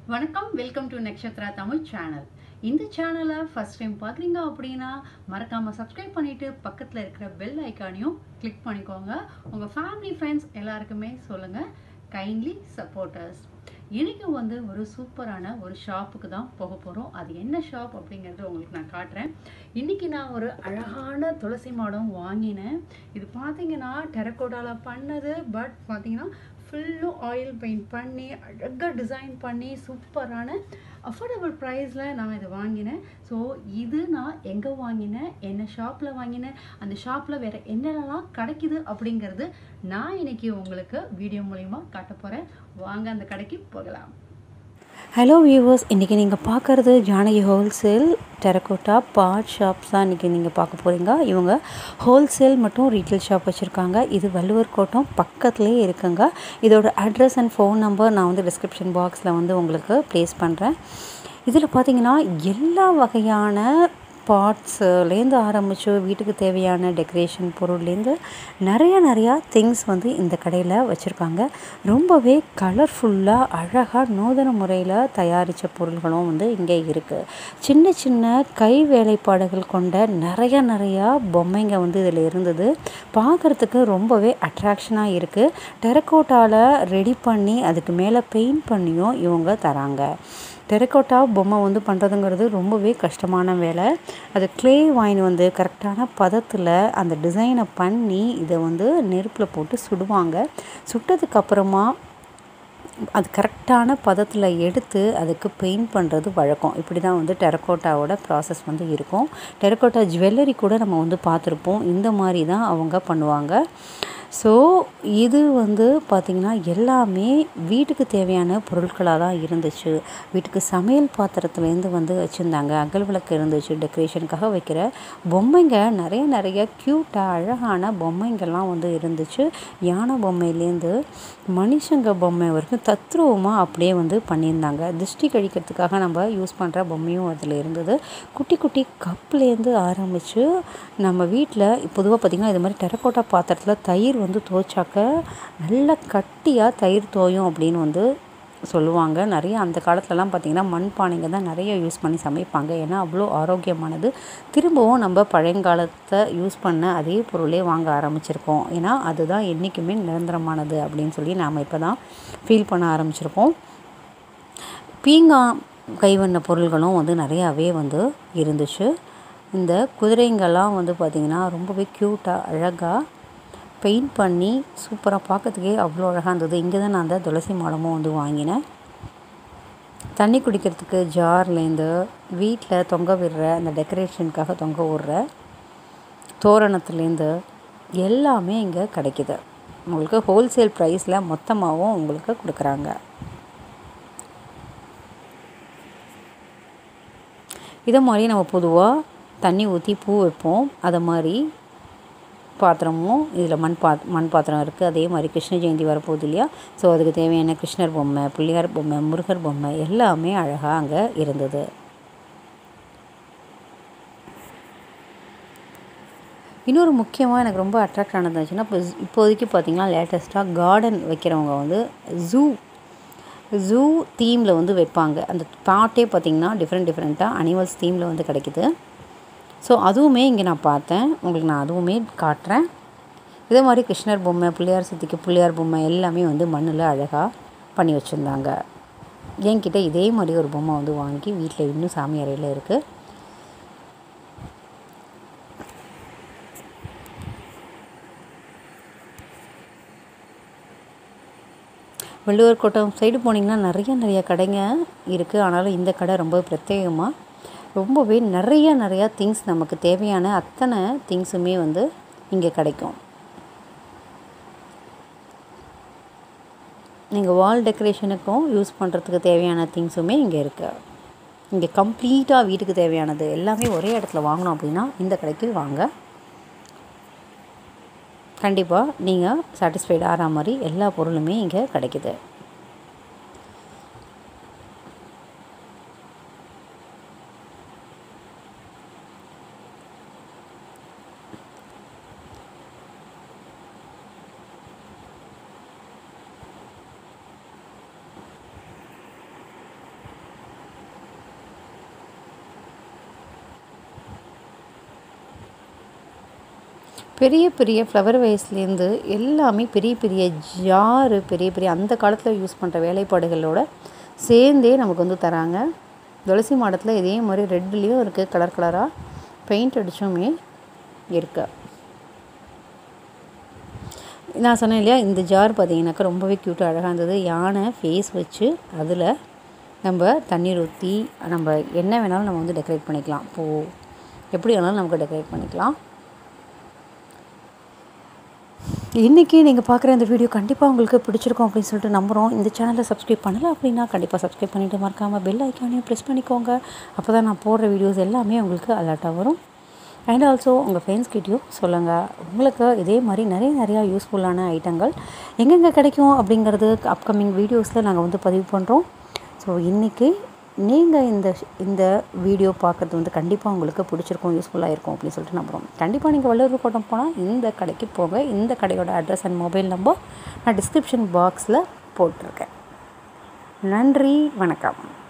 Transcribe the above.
வணக்கம் welcome to Nakshatra Tamil channel இந்த சேனலை ஃபர்ஸ்ட் டைம் பார்க்குறீங்க அப்படின்னா மறக்காமல் சப்ஸ்கிரைப் பண்ணிவிட்டு பக்கத்தில் இருக்கிற பெல் ஐக்கானையும் கிளிக் பண்ணிக்கோங்க உங்கள் ஃபேமிலி ஃப்ரெண்ட்ஸ் எல்லாருக்குமே சொல்லுங்கள் கைண்ட்லி சப்போர்ட்டர்ஸ் இன்னைக்கு வந்து ஒரு சூப்பரான ஒரு ஷாப்புக்கு தான் போக போகிறோம் அது என்ன ஷாப் அப்படிங்கிறது உங்களுக்கு நான் காட்டுறேன் இன்னைக்கு நான் ஒரு அழகான துளசி மாடம் வாங்கினேன் இது பார்த்தீங்கன்னா டெரக்கோட்டாவில் பண்ணது பட் பார்த்தீங்கன்னா ஃபுல்லும் ஆயில் பெயிண்ட் பண்ணி அழகாக டிசைன் பண்ணி சூப்பரான அஃபோர்டபுள் ப்ரைஸில் நான் இதை வாங்கினேன் ஸோ இது நான் எங்கே வாங்கினேன் என்ன ஷாப்பில் வாங்கினேன் அந்த ஷாப்பில் வேறு என்னென்னலாம் கிடைக்குது அப்படிங்கிறது நான் இன்னைக்கு உங்களுக்கு வீடியோ மூலிமா காட்ட போகிறேன் வாங்க அந்த கடைக்கு போகலாம் ஹலோ வியூவர்ஸ் இன்றைக்கி நீங்கள் பார்க்குறது Janaki wholesale terracotta part shops தான் இன்றைக்கி நீங்கள் பார்க்க போகிறீங்க இவங்க ஹோல்சேல் மற்றும் ரீட்டைல் ஷாப் வச்சுருக்காங்க இது வள்ளுவர் கோட்டம் பக்கத்துலேயே இருக்குங்க இதோட அட்ரஸ் அண்ட் ஃபோன் நம்பர் நான் வந்து டிஸ்கிரிப்ஷன் பாக்ஸில் வந்து உங்களுக்கு ப்ளேஸ் பண்ணுறேன் இதில் பார்த்தீங்கன்னா எல்லா வகையான பார்ட்ஸுலேருந்து ஆரம்பித்து வீட்டுக்கு தேவையான டெக்கரேஷன் பொருள்லேருந்து நிறைய நிறையா திங்ஸ் வந்து இந்த கடையில் வச்சுருக்காங்க ரொம்பவே கலர்ஃபுல்லாக அழகாக நூதன முறையில் தயாரித்த பொருள்களும் வந்து இங்கே இருக்குது சின்ன சின்ன கை வேலைப்பாடுகள் கொண்ட நிறைய நிறையா பொம்மைங்க வந்து இதில் இருந்தது பார்க்குறதுக்கு ரொம்பவே அட்ராக்ஷனாக இருக்குது டெரக்கோட்டாவில் ரெடி பண்ணி அதுக்கு மேலே பெயிண்ட் பண்ணியும் இவங்க தராங்க டெரக்கோட்டா பொம்மை வந்து பண்ணுறதுங்கிறது ரொம்பவே கஷ்டமான வேலை அது க்ளே வாங்கி வந்து கரெக்டான பதத்தில் அந்த டிசைனை பண்ணி இதை வந்து நெருப்பில் போட்டு சுடுவாங்க சுட்டதுக்கு அப்புறமா அது கரெக்டான பதத்தில் எடுத்து அதுக்கு பெயிண்ட் பண்ணுறது வழக்கம் இப்படி தான் வந்து டெரக்கோட்டாவோட ப்ராசஸ் வந்து இருக்கும் டெரக்கோட்டா ஜுவல்லரி கூட நம்ம வந்து பார்த்துருப்போம் இந்த மாதிரி தான் அவங்க பண்ணுவாங்க ஸோ இது வந்து பார்த்திங்கன்னா எல்லாமே வீட்டுக்கு தேவையான பொருட்களாக தான் இருந்துச்சு வீட்டுக்கு சமையல் பாத்திரத்துலேருந்து வந்து வச்சுருந்தாங்க அகல் விளக்கு இருந்துச்சு டெக்கரேஷனுக்காக வைக்கிற பொம்மைங்க நிறைய நிறைய க்யூட்டாக அழகான பொம்மைங்கள்லாம் வந்து இருந்துச்சு யானை பொம்மையிலேருந்து மனுஷங்க பொம்மை வரைக்கும் தத்ரூபமாக அப்படியே வந்து பண்ணியிருந்தாங்க திருஷ்டி கழிக்கிறதுக்காக நம்ம யூஸ் பண்ணுற பொம்மையும் அதில் இருந்தது குட்டி குட்டி கப்லேருந்து ஆரம்பித்து நம்ம வீட்டில் பொதுவாக பார்த்திங்கன்னா இது மாதிரி டெரக்கோட்டா பாத்திரத்தில் தயிர் வந்து துவைச்சாக்க நல்ல கட்டியாக தயிர் தோயும் அப்படின்னு வந்து சொல்லுவாங்க நிறைய அந்த காலத்துலலாம் பார்த்திங்கன்னா மண்பானைங்க தான் நிறைய யூஸ் பண்ணி சமைப்பாங்க ஏன்னா அவ்வளோ ஆரோக்கியமானது திரும்பவும் நம்ம பழையங்காலத்தை யூஸ் பண்ண அதே பொருளே வாங்க ஆரம்பிச்சிருக்கோம் ஏன்னா அதுதான் என்றைக்குமே நிரந்தரமானது அப்படின்னு சொல்லி நாம் இப்போ தான் ஃபீல் பண்ண ஆரம்பிச்சிருக்கோம் பீங்கா கைவண்ண பொருள்களும் வந்து நிறையாவே வந்து இருந்துச்சு இந்த குதிரைங்கெல்லாம் வந்து பார்த்திங்கன்னா ரொம்பவே க்யூட்டாக அழகாக பெயிண்ட் பண்ணி சூப்பராக பார்க்கறதுக்கே அவ்வளோ அழகாக இருந்தது இங்கே தான் நான் அந்த துளசி மாடமும் வந்து வாங்கினேன் தண்ணி குடிக்கிறதுக்கு ஜார்லேருந்து வீட்டில் தொங்க விடுற அந்த டெக்கரேஷனுக்காக தொங்க விடுற தோரணத்துலேருந்து எல்லாமே இங்கே கிடைக்கிது உங்களுக்கு ஹோல்சேல் ப்ரைஸில் மொத்தமாகவும் உங்களுக்கு கொடுக்குறாங்க இதை மாதிரி நம்ம பொதுவாக தண்ணி ஊற்றி பூ வைப்போம் அதை மாதிரி பாத்திரமும் இதில் மண் பா மண் பாத்திரம் இருக்குது அதே மாதிரி கிருஷ்ண ஜெயந்தி வரப்போகுது இல்லையா ஸோ அதுக்கு தேவையான கிருஷ்ணர் பொம்மை பிள்ளையார் பொம்மை முருகர் பொம்மை எல்லாமே அழகாக அங்கே இருந்தது இன்னொரு முக்கியமாக எனக்கு ரொம்ப அட்ராக்ட் ஆனதுச்சுன்னா இப்போ இப்போதைக்கு பார்த்திங்கன்னா லேட்டஸ்ட்டாக கார்டன் வைக்கிறவங்க வந்து ஜூ ஜூ தீமில் வந்து வைப்பாங்க அந்த பாட்டே பார்த்திங்கன்னா டிஃப்ரெண்ட் டிஃப்ரெண்ட்டாக அனிமல்ஸ் தீமில் வந்து கிடைக்குது ஸோ அதுவுமே இங்கே நான் பார்த்தேன் உங்களுக்கு நான் அதுவுமே காட்டுறேன் இதே மாதிரி கிருஷ்ணர் பொம்மை பிள்ளையார் சக்திக்கு பிள்ளையார் பொம்மை எல்லாமே வந்து மண்ணில் அழகாக பண்ணி வச்சுருந்தாங்க என்கிட்ட இதே மாதிரி ஒரு பொம்மை வந்து வாங்கி வீட்டில் இன்னும் சாமி அறையில் இருக்குது வள்ளுவர் கோட்டம் சைடு போனீங்கன்னா நிறைய நிறைய கடைங்க இருக்குது ஆனாலும் இந்த கடை ரொம்ப பிரத்யேகமாக ரொம்பவே நிறைய நிறையா திங்ஸ் நமக்கு தேவையான அத்தனை திங்ஸுமே வந்து இங்கே கிடைக்கும் நீங்கள் வால் டெக்கரேஷனுக்கும் யூஸ் பண்ணுறதுக்கு தேவையான திங்ஸுமே இங்கே இருக்குது இங்கே கம்ப்ளீட்டாக வீட்டுக்கு தேவையானது எல்லாமே ஒரே இடத்துல வாங்கணும் அப்படின்னா இந்த கடைக்கு வாங்க கண்டிப்பாக நீங்கள் சாட்டிஸ்ஃபைட் ஆகிற மாதிரி எல்லா பொருளுமே இங்கே கிடைக்குது பெரிய பெரிய ஃப்ளவர் வேஸ்லேருந்து எல்லாமே பெரிய பெரிய ஜாரு பெரிய பெரிய அந்த காலத்தில் யூஸ் பண்ணுற வேலைப்பாடுகளோட சேர்ந்தே நமக்கு வந்து தராங்க துளசி மாடத்தில் இதே மாதிரி ரெட்லேயும் இருக்குது கலர் கலராக பெயிண்ட் அடிச்சுமே இருக்கு நான் சொன்னேன் இல்லையா இந்த ஜார் பார்த்தீங்கன்னாக்கா ரொம்பவே க்யூட்டாக அழகாக இருந்தது யானை ஃபேஸ் வச்சு அதில் நம்ம தண்ணீர் ஊற்றி நம்ம என்ன வேணாலும் நம்ம வந்து டெக்கரேட் பண்ணிக்கலாம் பூ எப்படி வேணாலும் நமக்கு டெக்கரேட் பண்ணிக்கலாம் இன்றைக்கி நீங்கள் பார்க்குற இந்த வீடியோ கண்டிப்பாக உங்களுக்கு பிடிச்சிருக்கும் அப்படின்னு சொல்லிட்டு நம்புகிறோம் இந்த சேனலை சப்ஸ்கிரைப் பண்ணலை அப்படின்னா கண்டிப்பாக சப்ஸ்கிரைப் பண்ணிவிட்டு மறக்காமல் பெல் ஐக்கானையும் ப்ரெஸ் பண்ணிக்கோங்க அப்போ தான் நான் போடுற வீடியோஸ் எல்லாமே உங்களுக்கு அலர்ட்டாக வரும் அண்ட் ஆல்சோ உங்கள் ஃப்ரெண்ட்ஸ்கிட்டையும் சொல்லுங்கள் உங்களுக்கு இதே மாதிரி நிறைய நிறையா யூஸ்ஃபுல்லான ஐட்டங்கள் எங்கெங்கே கிடைக்கும் அப்படிங்கிறது அப்கமிங் வீடியோஸில் நாங்கள் வந்து பதிவு பண்ணுறோம் ஸோ இன்றைக்கி நீங்கள் இந்த இந்த வீடியோ பார்க்குறது வந்து கண்டிப்பாக உங்களுக்கு பிடிச்சிருக்கும் யூஸ்ஃபுல்லாக இருக்கும் அப்படின்னு சொல்லிட்டு நம்புகிறோம் கண்டிப்பாக நீங்கள் வள்ளூர் கோட்டம் போனால் இந்த கடைக்கு போங்க இந்த கடையோட அட்ரஸ் அண்ட் மொபைல் நம்பர் நான் டிஸ்கிரிப்ஷன் பாக்ஸில் போட்டிருக்கேன் நன்றி வணக்கம்